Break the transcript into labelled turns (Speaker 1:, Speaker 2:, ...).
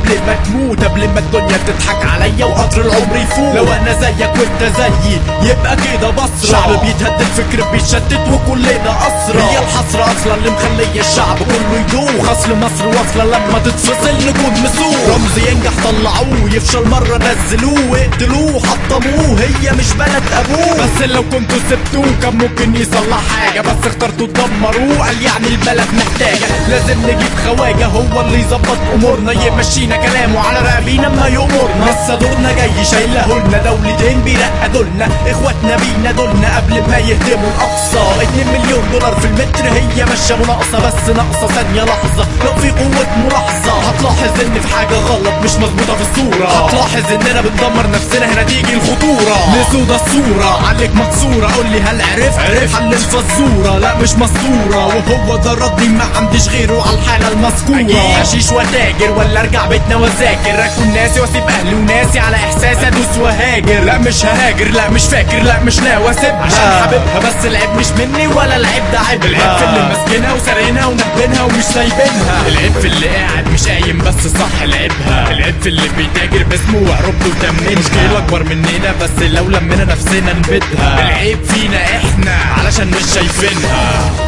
Speaker 1: قبل ما تموت قبل ما الدنيا تضحك عليا وقطر العمر يفوت لو انا زيك وانت زيي يبقى كده بصرة شعب بيتهدد فكر بيتشتت وكلنا اسرى هي الحسرة اصلا اللي مخلية الشعب كله يدوخ اصل مصر واصلة لما تتفصل نكون مسوق رمز ينجح طلعوه يفشل مرة نزلوه اقتلوه حطموه هي مش بلد ابوه بس لو كنتوا سبتوه كان ممكن يصلح حاجة بس اخترتوا تدمروه قال يعني البلد محتاجة لازم نجيب خواجة هو اللي يظبط امورنا يمشينا كلامه على رقابينا ما يأمرنا لسه دورنا جاي شايلهولنا دولتين بيرقدولنا اخواتنا بينا دولنا قبل ما يهدموا الاقصى 2 مليون دولار في المتر هي ماشيه مناقصه بس ناقصه ثانيه لحظه لو في قوه ملاحظه هتلاحظ ان في حاجه غلط مش مظبوطه في الصوره هتلاحظ اننا بندمر نفسنا هنا تيجي الخطوره لسودا الصوره عليك مكسوره قول لي هل عرفت عرفت حل الفزوره لا مش مسطوره وهو ده ردي ما عنديش غيره على الحاله المذكوره حشيش وتاجر ولا ارجع بيتنا واذاكر اكون ناسي واسيب اهلي وناسي على احساسي ادوس وهاجر لا مش ههاجر لا مش فاكر لا مش ناوي اسيبها عشان حبيبها بس العيب مش مني ولا العيب ده عيب العيب في اللي ماسكينها وسارقينها ونبينها ومش سايبينها العيب في اللي قاعد مش قايم بس صح لعبها العيب في اللي بيتاجر باسمه وعربته وتمنها مشكلة اكبر مننا بس لو لمينا نفسنا نبيدها العيب فينا احنا علشان مش شايفينها